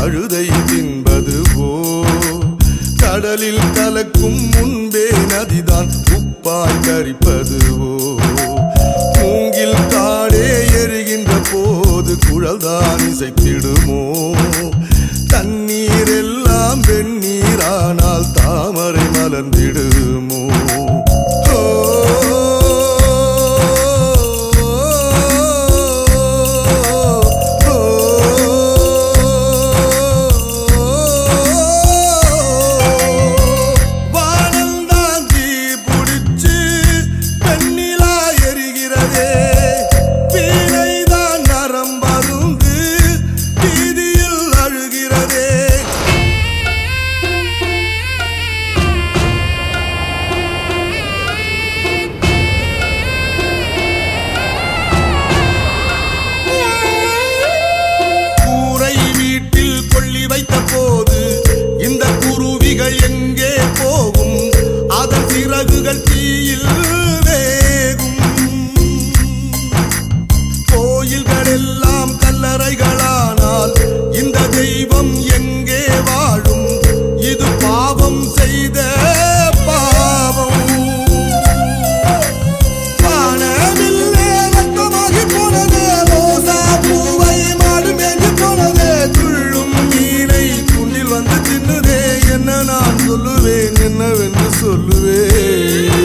கழுதை தின்பதுவோ கடலில் கலக்கும் முன்பே நதிதான் உப்பாய் கரிப்பதுவோ மூங்கில் காடே எரிகின்ற போது குழல்தான் இசைத்திடுமோ தண்ணீர் எல்லாம் வெந்நீரானால் தாமரை மலர்ந்திடுமோ ஓ, ஓ, வானந்தான் தீ புடிச்சு பெண்ணிலா எரிகிறதே வீணைதான் நரம்பருந்து வீதியில் அழுகிறதே கூரை வீட்டில் கொள்ளி வைத்த போது இந்த குருவிகள் எங்கே போகும் அதன் சிறகுகள் தீயில் வேகும் கோயில்கள் எல்லாம் கல்லறைகளானால் இந்த தெய்வம் எங்கே வாழும் இது பாவம் செய்த பாவம் வானவில்லே ரத்தமாகி போனதே, ரோசா பூவை மாடு மேய்ஞ்சு போனதே, துள்ளும் மீனை துண்ணில் வந்து தின்னுதே, என்ன நான் சொல்லுவேன் என்னவென்று சொல்லுவேன்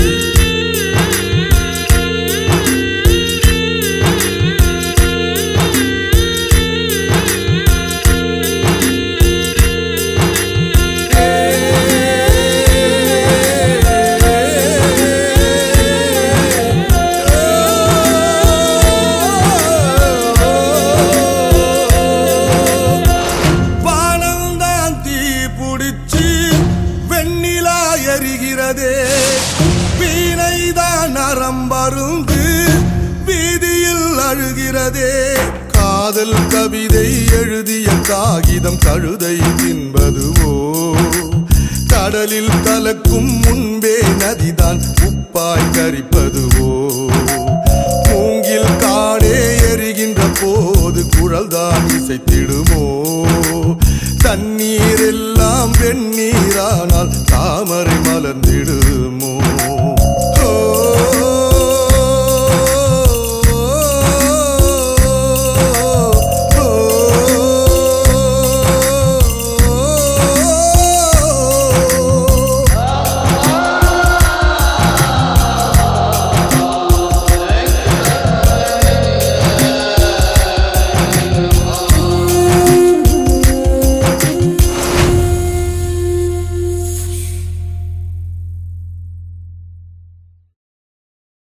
வானம்தான் தீ புடிச்சு வெண்ணிலா எரிகிறதே வீணைதான் நரம்பருந்து வீதியில் அழுகிறதே காதல் கவிதை எழுதிய காகிதம் கழுதை தின்பதுவோ கடலில் கலக்கும் முன்பே நதிதான் உப்பாய் கரிப்பதுவோ மூங்கில் காடே எரிகின்ற போது குழல்தான் இசைத்திடுமோ தண்ணீர்